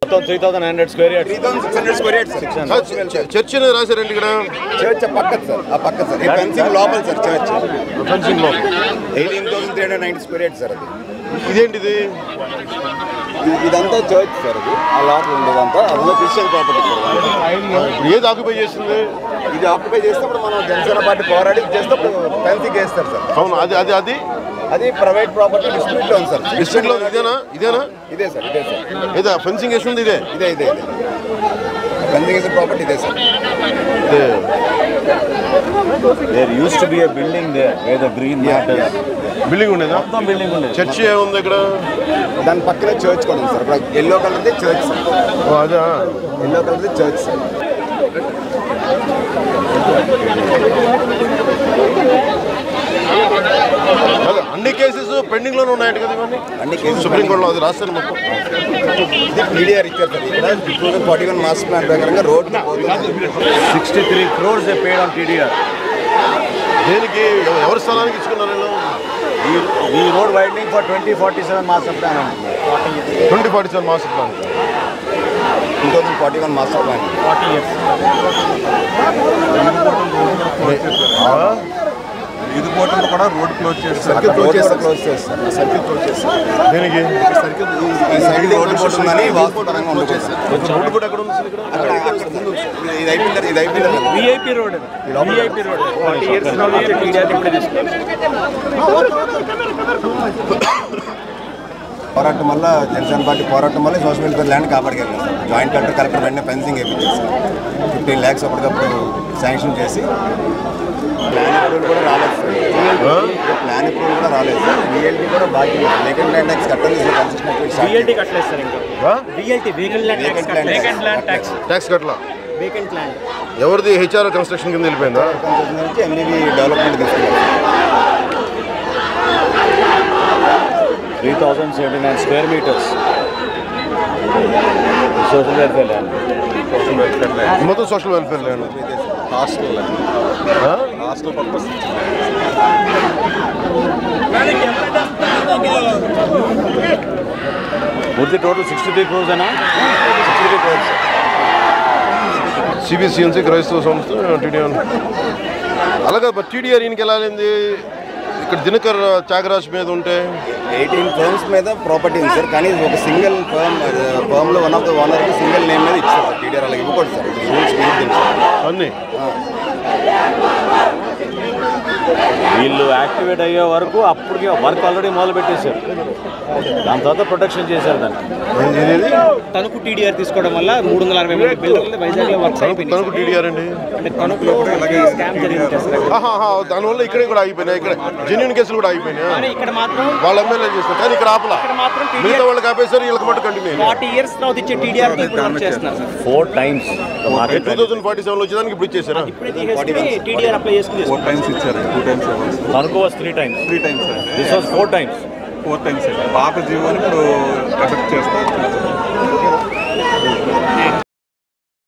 మొత్తం three thousand hundred square yards three thousand six hundred square yards sir చ- church అనేది రాశారండి ఇక్కడ చర్చ్ పక్కన సార్ ఆ పక్క సార్ ఈ ఫెన్సింగ్ లోపల సార్ చర్చ్ ఫెన్సింగ్ లో eighteen thousand three hundred ninety square yards sir అది ఇదేంటిది ఇది- ఇదంతా చర్చ్ సార్ అది ఆ లోపల ఉండేదంతా అందులో క్రిస్టియన్ ప్రాపర్టీ సార్ ఇప్పుడు ఏది ఆక్యుపై చేస్తుంది ఇది ఆక్యుపై చేసినప్పుడు మనం జనసేన పార్టీ పోరాడి చేసినప్పుడు ఫెన్సింగ్ వేస్తారు సార్ అవును అది అది అది అది ప్రైవేట్ ప్రాపర్టీ డిస్ట్రిక్ట్ లో ఉంది సార్ డిస్ట్రిక్ట్ లో ఇదేనా ఇదేనా ఇదే సార్ ఇదే సార్ ఇదే ఫెన్సింగ్ వేసింది ఇదే ఇదే ఇదే ఇదే ఫెన్సింగ్ వేసిన ప్రాపర్టీ ఇదే సార్ ఇదే there use to be a building there where the green matters building ఉండేదా మొత్తం బిల్డింగ్ ఉండేది చర్చ్ ఏముంది ఇక్కడ దాని పక్కనే చర్చ్ కూడా ఉంది సార్ ఇప్పుడు ఎల్లో కలర్ది చర్చ్ సార్ ఓ, అదా ఎల్లో కలర్ది చర్చ్ సార్ అదే, అన్ని కేసెస్ పెండింగ్ లోనే ఉన్నాయంట కదా ఇవన్నీ అన్ని కేసులు సుప్రీం కోర్టులో అది రాస్తాను మొత్తం ఇది పీడిఆర్ ఇచ్చారు సార్ ఇక్కడ two thousand forty one master plan ప్రకారంగా road sixty three crores they paid on T D R దేనికి ఎవ- ఎవరి స్థలానికి ఇచ్చుకున్నారు వీళ్ళు ఈ road widening for twenty forty seven master plan twenty forty seven master plan two thousand forty one master plan ఇది పోవటంలో కూడా రోడ్ క్లోజ్ చేస్తారు సర్కిల్ క్లోజ్ చేస్తారు క్లోజ్ చేస్తారు సర్కిల్ క్లోజ్ చేస్తారు దేనికి సర్కిల్ ఈ సైడ్ రోడ్ పోతుందని వాస్తు పరంగా ఉండదు సార్ రోడ్డు కూడా ఎక్కడ ఉంది అసలు ఇక్కడ అక్కడ అక్కడ ముందు ఇది అయిపోయిన తర్వాత ఇది అయిపోయిన తర్వాత V I P road V I P road forty years T D R ఇప్పుడే తీసుకున్నాం పోరాటం వల్ల జనసేన పార్టీ పోరాటం వల్ల సోషల్ వెల్ఫేర్ ల్యాండ్ కాపాడగలిగాం సార్ జాయింట్ కలెక్టర్ కలెక్టర్ వెంటనే ఫెన్సింగ్ వేయించారు ఫిఫ్టీన్ ల్యాక్స్ అప్పటికప్పుడు శాంక్షన్ చేసి ప్లాన్ అప్రూవల్ కూడా రాలేదు సార్ ప్లాన్ అప్రూవల్ కూడా రాలేదు సార్ విఎల్టీ కూడా బాకీ వేకెంట్ ల్యాండ్ ట్యాక్స్ కట్టాలి కన్స్ట్రక్షన్ విఎల్టీ కట్టలేదు సార్ ఇంకా VLT vacant land tax Vacant land vacant land tax tax కట్ల వేకెంట్ ల్యాండ్ ఎవరిది హెచ్ఆర్ కన్స్ట్రక్షన్ కింద వెళ్ళిపోయిందా నుంచి ఎంఈవి డెవలప్మెంట్ తీసుకున్నారు three thousand seventy nine square metres social welfare land మొత్తం సోషల్ వెల్ఫేర్ ల్యాండ్ హాస్టల్ ఆ? హాస్టల్ పర్పస్ పూర్తి total sixty three crores అనా సిక్స్టీ త్రీ క్రోర్స్ సిబిసిఎన్సి క్రైస్తవ సంస్థ టీడీఆర్ అలాగే మరి టీడీఆర్ ఈయనకి ఎలా వెళ్ళింది ఇక్కడ దినకర్ త్యాగరాజ్ మీద ఉంటే ఎయిటీన్ ఫర్మ్స్ మీద ప్రాపర్టీ ఉంది సార్ కానీ ఇది ఒక సింగిల్ ఫర్మ్ ఫర్మ్లో వన్ ఆఫ్ ద ఓనర్కి సింగిల్ నేమ్ మీద ఇచ్చారు సార్ టీడీఆర్ అలా ఇవ్వకూడదు సార్ ఇది రూల్స్ విరుద్ధం సార్ అన్నీ వీళ్ళు యాక్టివేట్ అయ్యే వరకు అప్పటికి వర్క్ ఆల్రెడీ మొదలు పెట్టేశారు దాని తర్వాత ప్రొటెక్షన్ చేశారు దాన్ని ఏది తణుకు టీడీఆర్ తీసుకోవడం వల్ల మూడు వందల అరవై మూడు బిల్డర్లు వైజాగ్ లో వర్క్స్ అయిపోయినాయి తనకు టీడీఆర్ అండి అంటే తణుకులో స్కామ్ జరిగింది సార్ ఆహాహా, దానివల్ల ఇక్కడే కూడా ఆగిపోయినాయి ఇక్కడ జెన్యున్ కేసులు కూడా ఆగిపోయినాయి కానీ ఇక్కడ మాత్రం వాళ్ళ ఎమ్మెల్యే చేస్తారు కానీ ఇక్కడ ఆపలా ఇక్కడ మాత్రం మిగతా టీడీఆర్ వాళ్ళకి ఆపేసారు వీళ్ళకి మటు కంటిన్యూ ఫార్టీ ఇయర్స్ తర్వాత ఇచ్చే టీడీఆర్ ఇప్పుడు వర్క్ చేస్తున్నారు sir four times two thousand forty seven వచ్చేదానికి ఇప్పుడు ఇచ్చేసారా ఇప్పుడే తీసేసుకుని టీడీఆర్ అప్లై చేసుకుని ఫోర్ టైమ్స్ ఇచ్చారు టూ టైమ్స్ ఇవ్వాలి sir Tanuku was three times three times sir this was four times four times పాత జీవోని ఇప్పుడు ఎఫెక్ట్ చేస్తే